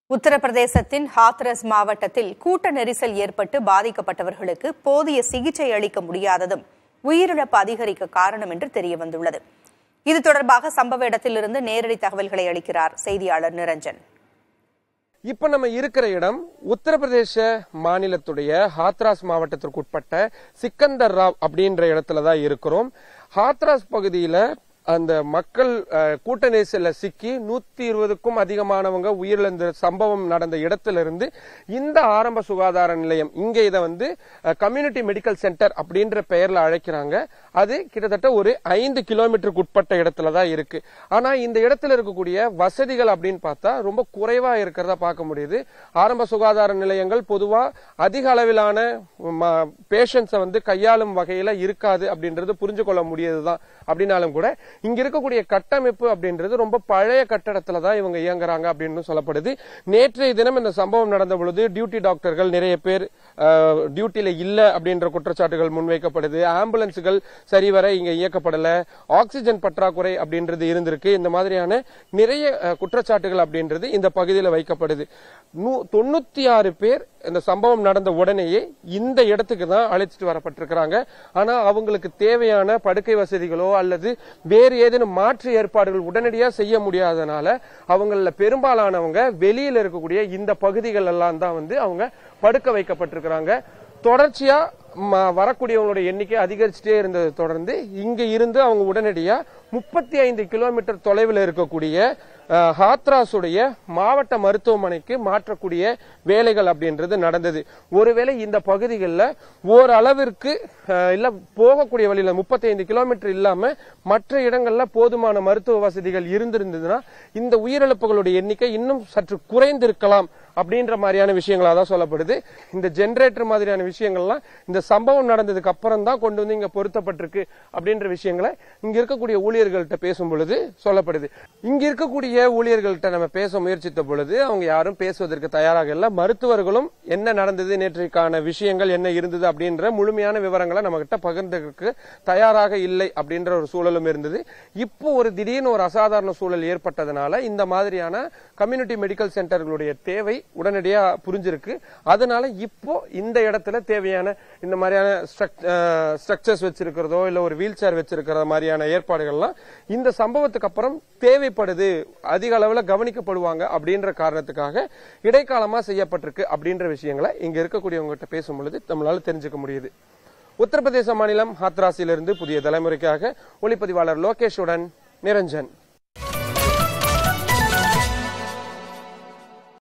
உத்தரப்பிரதேசத்தின் ஹாத்ரஸ் மாவட்டத்தில் கூட்ட நெரிசல் ஏற்பட்டு பாதிக்கப்பட்டவர்களுக்கு போதிய சிகிச்சை அளிக்க முடியாததும் உயிரிழப்பு அதிகரிக்க காரணம் என்று தெரியவந்துள்ளது இது தொடர்பாக சம்பவ இடத்திலிருந்து நேரடி தகவல்களை அளிக்கிறார் செய்தியாளர் நிரஞ்சன் இப்ப நம்ம இருக்கிற இடம் உத்தரப்பிரதேச மாநிலத்துடைய ஹாத்ராஸ் மாவட்டத்திற்கு உட்பட்ட சிக்கந்தர் ராவ் அப்படின்ற இடத்துல தான் இருக்கிறோம் ஹாத்ராஸ் பகுதியில அந்த மக்கள் அஹ், கூட்ட நெரிசல்ல சிக்கி நூத்தி இருபதுக்கும் அதிகமானவங்க உயிரிழந்த சம்பவம் நடந்த இடத்துல இருந்து இந்த ஆரம்ப சுகாதார நிலையம் இங்க இதை வந்து கம்யூனிட்டி மெடிக்கல் சென்டர் அப்படின்ற பெயர்ல அழைக்கிறாங்க அது கிட்டத்தட்ட ஒரு ஐந்து கிலோமீட்டருக்கு உட்பட்ட இடத்துல தான் இருக்கு ஆனா இந்த இடத்துல இருக்கக்கூடிய வசதிகள் அப்படின்னு பார்த்தா ரொம்ப குறைவா இருக்கிறதா பார்க்க முடியுது ஆரம்ப சுகாதார நிலையங்கள் பொதுவா அதிக அளவிலான பேஷண்ட்ஸை வந்து கையாளும் வகையில இருக்காது அப்படின்றது புரிஞ்சு கொள்ள முடியதுதான் அப்படின்னாலும் கூட இங்க இருக்கக்கூடிய கட்டமைப்பு அப்படின்றது ரொம்ப பழைய கட்டடத்துல தான் இவங்க இயங்குறாங்க அப்படின்னு சொல்லப்படுது நேற்றைய தினம் இந்த சம்பவம் நடந்த பொழுது டியூட்டி டாக்டர்கள் நிறைய பேர் டியூட்டியில இல்ல அப்படின்ற குற்றச்சாட்டுகள் முன்வைக்கப்படுது ஆம்புலன்ஸுகள் சரிவர இங்க இயக்கப்படல ஆக்சிஜன் பற்றாக்குறை அப்படின்றது இருந்திருக்கு இந்த மாதிரியான நிறைய அஹ், குற்றச்சாட்டுகள் அப்படின்றது இந்த பகுதியில் வைக்கப்படுது நூ- தொண்ணூத்தி ஆறு பேர் இந்த சம்பவம் நடந்த உடனேயே இந்த இடத்துக்கு தான் அழைச்சிட்டு வரப்பட்டிருக்கிறாங்க ஆனா அவங்களுக்கு தேவையான படுக்கை வசதிகளோ அல்லது வேறு ஏதேனும் மாற்று ஏற்பாடுகள் உடனடியாக செய்ய முடியாதனால அவங்கள பெரும்பாலானவங்க வெளியில இருக்கக்கூடிய இந்த பகுதிகள் எல்லாம் தான் வந்து அவங்க படுக்க வைக்கப்பட்டிருக்கிறாங்க தொடர்ச்சியா ம- வரக்கூடியவங்களுடைய எண்ணிக்கை அதிகரிச்சுட்டே இருந்ததை தொடர்ந்து இங்க இருந்து அவங்க உடனடியா முப்பத்தி ஐந்து கிலோமீட்டர் தொலைவில் இருக்கக்கூடிய அஹ், ஹாத்ராஸுடைய மாவட்ட மருத்துவமனைக்கு மாற்றக்கூடிய வேலைகள் அப்படின்றது நடந்தது ஒருவேளை இந்த பகுதிகளில் ஓரளவிற்கு அஹ், இல்ல போகக்கூடிய வழியில முப்பத்தி ஐந்து கிலோமீட்டர் இல்லாம மற்ற இடங்கள்ல போதுமான மருத்துவ வசதிகள் இருந்திருந்ததுன்னா இந்த உயிரிழப்புகளுடைய எண்ணிக்கை இன்னும் சற்று குறைந்திருக்கலாம் அப்படின்ற மாதிரியான விஷயங்களா தான் சொல்லப்படுது இந்த ஜெனரேட்டர் மாதிரியான விஷயங்கள்லாம் இந்த சம்பவம் நடந்ததுக்கு அப்புறம் தான் கொண்டு வந்து இங்க பொருத்தப்பட்டிருக்கு அப்படின்ற விஷயங்களை இங்க இருக்கக்கூடிய ஊழியர்கள்ட்ட பேசும் பொழுது சொல்லப்படுது இங்க இருக்கக்கூடிய ஊழியர்கள்ட்ட நம்ம பேச முயற்சித்த பொழுது அவங்க யாரும் பேசுவதற்கு தயாராக இல்லை மருத்துவர்களும் என்ன நடந்தது நேற்றைக்கான விஷயங்கள் என்ன இருந்தது அப்படின்ற முழுமையான விவரங்களை நம்ம கிட்ட பகிர்ந்ததற்கு தயாராக இல்லை அப்படின்ற ஒரு சூழலும் இருந்தது இப்போ ஒரு திடீர்னு ஒரு அசாதாரண சூழல் ஏற்பட்டதுனால இந்த மாதிரியான கம்யூனிட்டி மெடிக்கல் சென்டர்களுடைய தேவை உடனடியா புரிஞ்சிருக்கு அதனால இப்போ இந்த இடத்துல தேவையான இந்த மாதிரியான ஸ்ட்ரக்சர்ஸ் வச்சிருக்கிறதோ இல்ல ஒரு வீல் சேர் வச்சிருக்கிற மாதிரியான ஏற்பாடுகள்லாம் இந்த சம்பவத்துக்கு அப்புறம் தேவைப்படுது அதிக அளவுல கவனிக்கப்படுவாங்க அப்படின்ற காரணத்துக்காக இடைக்காலமா செய்யப்பட்டிருக்கு அப்படின்ற விஷயங்களை இங்க இருக்கக்கூடியவங்க கிட்ட பேசும் பொழுது நம்மளால தெரிஞ்சுக்க முடியுது உத்தரப்பிரதேச மாநிலம் ஹாத்ராஸிலிருந்து புதிய தலைமுறைக்காக ஒளிப்பதிவாளர் லோகேஷுடன் நிரஞ்சன்